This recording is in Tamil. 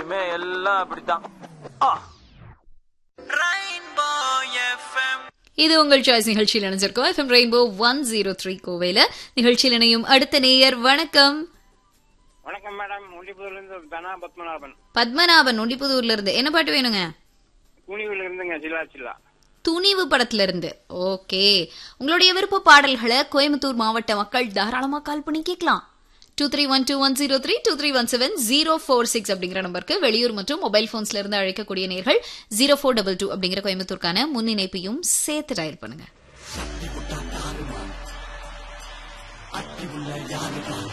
இனிமே எல்லாம் அப்படித்தான் ஆ இது உங்கள் சாய்ஸ் நிகழ்ச்சியில் இணைஞ்சிருக்கோம் FM Rainbow one zero three கோவையில நிகழ்ச்சியில் இணையும் அடுத்த நேயர் வணக்கம் வணக்கம் மேடம் முண்டிபுதூர்ல இருந்து தனா பத்மநாபன் பத்மநாபன் ஒண்டிப்புதூர்ல இருந்து என்ன பாட்டு வேணுங்க கூனிவில இருந்துங்க சில்லா சில்லா துணிவு படத்துல இருந்து ஓகே உங்களுடைய விருப்ப பாடல்களை கோயம்புத்தூர் மாவட்ட மக்கள் தாராளமா கால் பண்ணி கேட்கலாம் two three one two one zero three two three one seven zero four six அப்படிங்கிற நம்பருக்கு வெளியூர் மற்றும் மொபைல் போன்ஸ்ல இருந்து அழைக்கக்கூடிய நேர்கள் ஜீரோ ஃபோர் டபுள் டூ அப்படிங்கிற கோயம்புத்தூருக்கான முன் இணைப்பையும் சேர்த்து டயல் பண்ணுங்க